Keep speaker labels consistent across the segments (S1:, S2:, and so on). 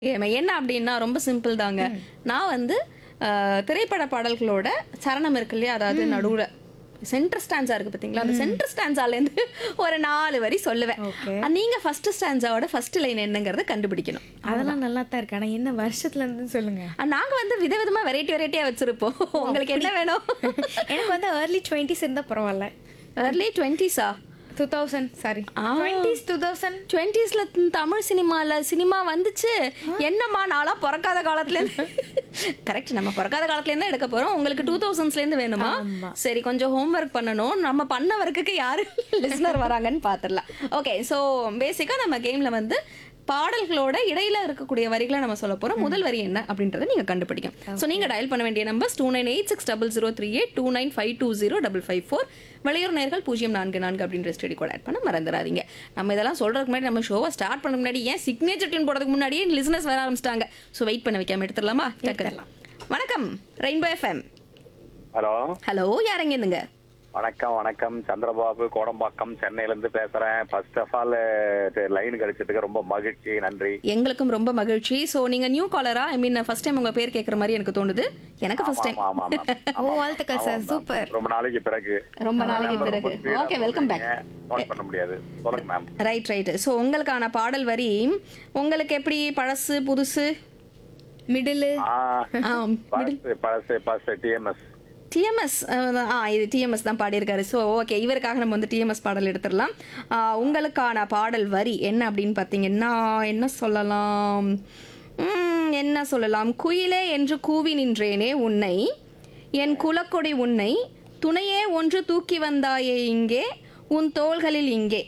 S1: ஏமா, என்ன அப்படின்னா ரொம்ப சிம்பிள் தாங்க நான் வந்து அஹ், திரைப்பட பாடல்களோட சரணம் இருக்கு இல்லையா அதாவது நடுவுல சென்டர் ஸ்டான்ஸா இருக்கு பாத்தீங்களா அந்த சென்டர் ஸ்டான்ஸால இருந்து ஒரு நாலு வரி சொல்லுவேன்
S2: Okay.
S1: அஹ், நீங்க ஃபர்ஸ்ட் ஸ்டான்ஸாவோட ஃபர்ஸ்ட் லைன் என்னங்கறத கண்டுபிடிக்கணும்
S2: அதெல்லாம் நல்லா தான் இருக்கு ஆனா என்ன வருஷத்துல இருந்து சொல்லுங்க
S1: அஹ், நாங்க வந்து விதவிதமா வெரைட்டி வெரைட்டியா வச்சிருப்போம் உங்களுக்கு என்ன வேணும்
S2: எனக்கு வந்து ஏர்லி டுவெண்ட்டிஸ் இருந்தா பரவாயில்ல
S1: early டுவெண்ட்டிஸா
S2: two thousand sorry
S1: ah.
S2: Twenties two thousand
S1: டுவெண்ட்டீஸ்ல தமிழ் சினிமால சினிமா வந்துச்சு என்னம்மா நாளா பிறக்காத காலத்துல இருந்து கரெக்ட் நம்ம பிறக்காத காலத்துல இருந்து எடுக்க போறோம் உங்களுக்கு டூ தௌசண்ட்ஸ்ல இருந்து வேணுமா
S2: ஆமா.
S1: சரி கொஞ்சம் ஹோம்ஒர்க் பண்ணணும் நம்ம பண்ண ஒர்க்குக்கு யாரு லிஸ்னர் வராங்கன்னு பாத்துடலாம் ஓகே ஸோ பேசிக்கா நம்ம கேம்ல வந்து பாடல்களோட இடையில இருக்கக்கூடிய வரிகளை நம்ம சொல்ல போறோம் முதல் வரி என்ன அப்படின்றத நீங்க கண்டுபிடிக்கும் ஸோ நீங்க டயல் பண்ண வேண்டிய numbers two nine eight six double zero three eight two nine five two zero double five four வெளியூர் நேர்கள் பூஜ்ஜியம் நான்கு நான்கு அப்படின்ற ஸ்டடி கோட் ஆட் பண்ண மறந்துடாதீங்க நம்ம இதெல்லாம் சொல்றதுக்கு முன்னாடி நம்ம ஷோவை ஸ்டார்ட் பண்ண முன்னாடி ஏன் சிக்னேச்சர் டியூன் போடுறதுக்கு முன்னாடியே லிசனர்ஸ் வர ஆரம்பிச்சிட்டாங்க ஸோ வெயிட் பண்ண வைக்காம எடுத்துடலாமா டக்குனு வணக்கம் ரெயின்போ எஃப்எம்
S3: ஹலோ
S1: ஹலோ யாரங்க இருந்துங்க
S3: வணக்கம் வணக்கம் சந்திரபாபு கோடம்பாக்கம் சென்னையில இருந்து பேசுறேன் ஃபர்ஸ்ட் ஆஃப் ஆல் லைன் கிடைச்சதுக்கு ரொம்ப மகிழ்ச்சி நன்றி
S1: எங்களுக்கும் ரொம்ப மகிழ்ச்சி ஸோ நீங்க நியூ காலரா ஐ மீன் ஃபர்ஸ்ட் டைம் உங்க பேர் கேட்குற மாதிரி எனக்கு தோணுது எனக்கு ஃபர்ஸ்ட் டைம்
S3: ஆமா ஆமா ஆமா
S2: ஓ வாழ்த்துக்கள் சார் சூப்பர்
S3: ரொம்ப நாளைக்கு பிறகு
S1: ரொம்ப நாளைக்கு பிறகு ஓகே வெல்கம் பேக்
S3: ஃபோன் பண்ண முடியாது சொல்லுங்க மேம்
S1: ரைட் ரைட் ஸோ உங்களுக்கான பாடல் வரி உங்களுக்கு எப்படி பழசு புதுசு
S2: மிடில்
S3: ஆ
S1: ஆம்
S3: பழசு பழசு பழசு டிஎம்எஸ்
S1: டிஎம்எஸ் ஆ இது டிஎம்எஸ் தான் பாடியிருக்காரு ஸோ ஓகே இவருக்காக நம்ம வந்து டிஎம்எஸ் பாடல் எடுத்துடலாம் ஆ, உங்களுக்கான பாடல் வரி என்ன அப்படின்னு பார்த்தீங்கன்னா என்ன சொல்லலாம் ம், என்ன சொல்லலாம் குயிலே என்று கூவி நின்றேனே உன்னை என் குலக்கொடி உன்னை துணையே ஒன்று தூக்கி வந்தாயே இங்கே உன் தோள்களில் இங்கே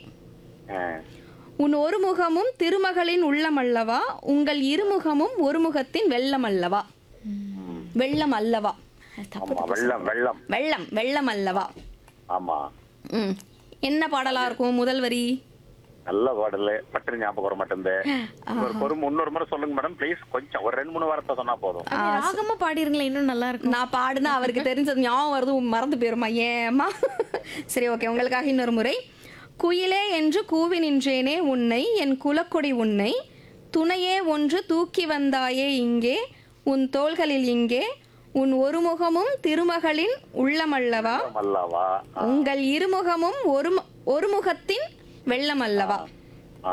S1: உன் ஒரு முகமும் திருமகளின் உள்ளமல்லவா உங்கள் இருமுகமும் ஒரு முகத்தின் வெள்ளம் அல்லவா வெள்ளம் அல்லவா தப்பு
S3: ஆமா வெள்ளம் வெள்ளம்
S1: வெள்ளம் வெள்ளம் அல்லவா
S3: ஆமா
S1: ம் என்ன பாடலா இருக்கும் முதல் வரி
S3: நல்ல பாடல் பட்டு ஞாபகம் வர மாட்டேங்குது இன்னொரு ஒரு இன்னொரு முறை சொல்லுங்க மேடம் ப்ளீஸ் கொஞ்சம் ஒரு ரெண்டு மூணு வாரத்தை சொன்னா போதும்
S2: ராகமா பாடிருங்களேன் இன்னும் நல்லா இருக்கும்
S1: நான் பாடுனா அவருக்கு தெரிஞ்சது ஞாபகம் வருது மறந்து போயிருமா ஏம்மா சரி ஓகே உங்களுக்காக இன்னொரு முறை குயிலே என்று கூவி நின்றேனே உன்னை என் குலக்கொடி உன்னை துணையே ஒன்று தூக்கி வந்தாயே இங்கே உன் தோள்களில் இங்கே உன் ஒரு முகமும் திருமகளின் உள்ளமல்லவா
S3: அல்லவா
S1: உங்கள் இருமுகமும் ஒரு மு- ஒரு முகத்தின் வெள்ளம் அல்லவா
S3: ஆ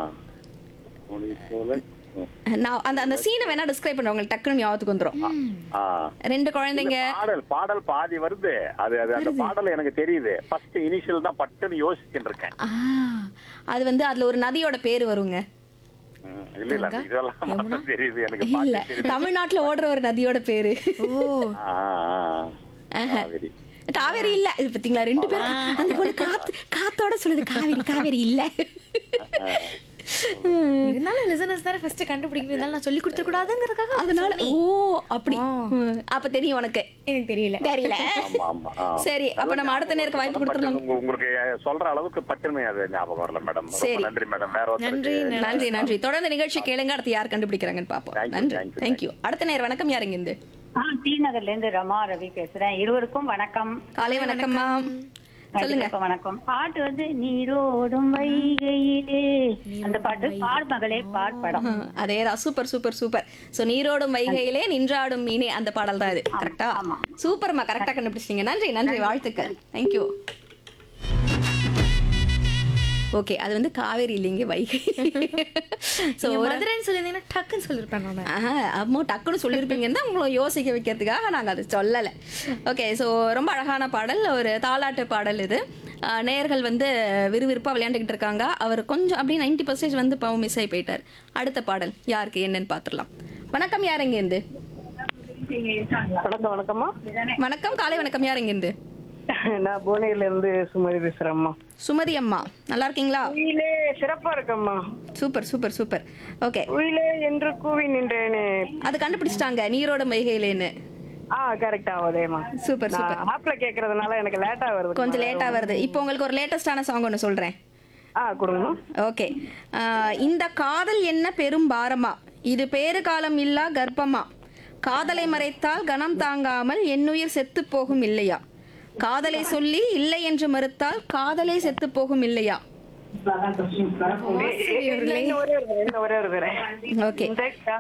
S3: உனி போல ம்.
S1: நான் அந்த அந்த சீனை வேணா டிஸ்கிரைப் பண்றேன் உங்களுக்கு டக்குன்னு ஞாபகத்துக்கு வந்துரும்
S3: ஆ
S1: ரெண்டு குழந்தைங்க
S3: பாடல் பாடல் பாதி வருது அது அது அந்த பாடல் எனக்கு தெரியுது ஃபர்ஸ்ட் இனிஷியல் தான் பட்டுன்னு யோசிச்சுட்டு இருக்கேன்
S1: ஆ, அது வந்து அதுல ஒரு நதியோட பேர் வருங்க
S3: ம், இல்ல இல்ல அது இதெல்லாம் மட்டும் தெரியுது எனக்கு
S1: இல்ல
S3: பாட்டு தெரியுது
S1: தமிழ்நாட்டுல ஓடுற ஒரு நதியோட பேரு
S2: ஓ
S3: ஆ, ஆ, ஆ. காவிரி.
S1: காவேரி இல்ல இது பாத்தீங்களா ரெண்டு பேரும் அந்த பொண்ணு காத்து காத்தோட சொல்லுது காவேரி காவேரி இல்ல
S2: இருந்தாலும் லிசனர்ஸ் தானே ஃபர்ஸ்ட் கண்டுபிடிக்கணும் இருந்தாலும் நான் சொல்லி கொடுத்துட கூடாதுங்கிறதுக்காக
S1: அதனால ஓ அப்படி ம், அப்ப தெரியும் உனக்கு
S2: எனக்கு தெரியல
S1: தெரியல
S3: ஆமா ஆமா ஆ.
S1: சரி அப்ப நம்ம அடுத்த நேருக்கு வாய்ப்பு கொடுத்துடலாம்
S3: உங்க- உங்களுக்கு சொல்ற அளவுக்கு பட்டுன்னு அது ஞாபகம் வரல மேடம் ரொம்ப
S1: சரி.
S3: நன்றி மேடம் வேற
S2: நன்றி
S3: ஒருத்தருக்கு
S1: நன்றி நன்றி தொடர்ந்து நிகழ்ச்சி கேளுங்க அடுத்து யார் கண்டுபிடிக்கிறாங்கன்னு பாப்போம்
S3: Thank you,
S1: நன்றி
S3: thank you,
S1: தேங்க்யூ அடுத்த நேர் வணக்கம் யாருங்க இருந்து
S4: ஆ டி நகர்ல இருந்து ரமா ரவி பேசுறேன் இருவருக்கும் வணக்கம்
S1: காலை வணக்கம்மா சொல்லுங்க
S4: வணக்கம், வணக்கம் பாட்டு வந்து நீரோடும் வைகையிலே அந்த பாட்டு பார் மகளே பார் படம்
S1: அதேதான் சூப்பர் சூப்பர் சூப்பர் சோ நீரோடும் வைகையிலே நின்றாடும் மீனே அந்த பாடல் தான் இது கரெக்டா
S4: ஆமா.
S1: சூப்பர்மா கரெக்டா கண்டுபிடிச்சிட்டீங்க நன்றி நன்றி வாழ்த்துக்கள் தேங்க்யூ ஓகே அது வந்து காவேரி இல்லைங்க வைகை ஸோ
S2: நீங்க மதுரைன்னு சொல்லியிருந்தீங்கன்னா டக்குன்னு சொல்லியிருப்பேன் நான்
S1: ஆஹா அம்மா டக்குன்னு சொல்லியிருப்பீங்கன்னு தான் உங்களை யோசிக்க வைக்கிறதுக்காக நாங்கள் அதை சொல்லலை ஓகே ஸோ ரொம்ப அழகான பாடல் ஒரு தாலாட்டு பாடல் இது ஆஹ் நேயர்கள் வந்து விறுவிறுப்பாக விளையாண்டுக்கிட்டு இருக்காங்க அவர் கொஞ்சம் அப்படியே நைன்டி பர்சன்டேஜ் வந்து பாவம் மிஸ் ஆகி போயிட்டார் அடுத்த பாடல் யாருக்கு என்னன்னு பார்த்துடலாம் வணக்கம் யார் இருந்து
S5: வணக்கம் வணக்கம்மா
S1: வணக்கம் காலை வணக்கம் யார் இருந்து
S5: நான் புவனகிரில இருந்து சுமதி பேசுறேம்மா
S1: சுமதி அம்மா நல்லா இருக்கீங்களா
S5: உயிலே சிறப்பா இருக்கம்மா
S1: சூப்பர் சூப்பர் சூப்பர் ஓகே
S5: உயிலே என்று கூவி நின்றேனே
S1: அது கண்டுபிடிச்சிட்டாங்க நீரோட வைகையிலேன்னு
S5: ஆ கரெக்டா அதேமா
S1: சூப்பர் சூப்பர்
S5: நான் ஆப்ல கேக்குறதுனால எனக்கு லேட்டா வருது
S1: கொஞ்சம் லேட்டா வருது இப்போ உங்களுக்கு ஒரு லேட்டஸ்டான சாங் ஒன்று சொல்றேன்
S5: ஆ கொடுங்க
S1: ஓகே ஆஹ் இந்த காதல் என்ன பெரும் பாரமா இது பேறு காலம் இல்லா கர்ப்பமா காதலை மறைத்தால் கணம் தாங்காமல் என்னுயிர் செத்து போகும் இல்லையா காதலை சொல்லி இல்லை என்று மறுத்தால் காதலே செத்து போகும் இல்லையா
S5: இன்னும் ஒரே ஒரு தடவை, இன்னும் ஒரே ஒரு தடவை.
S1: ஓகே
S5: இந்த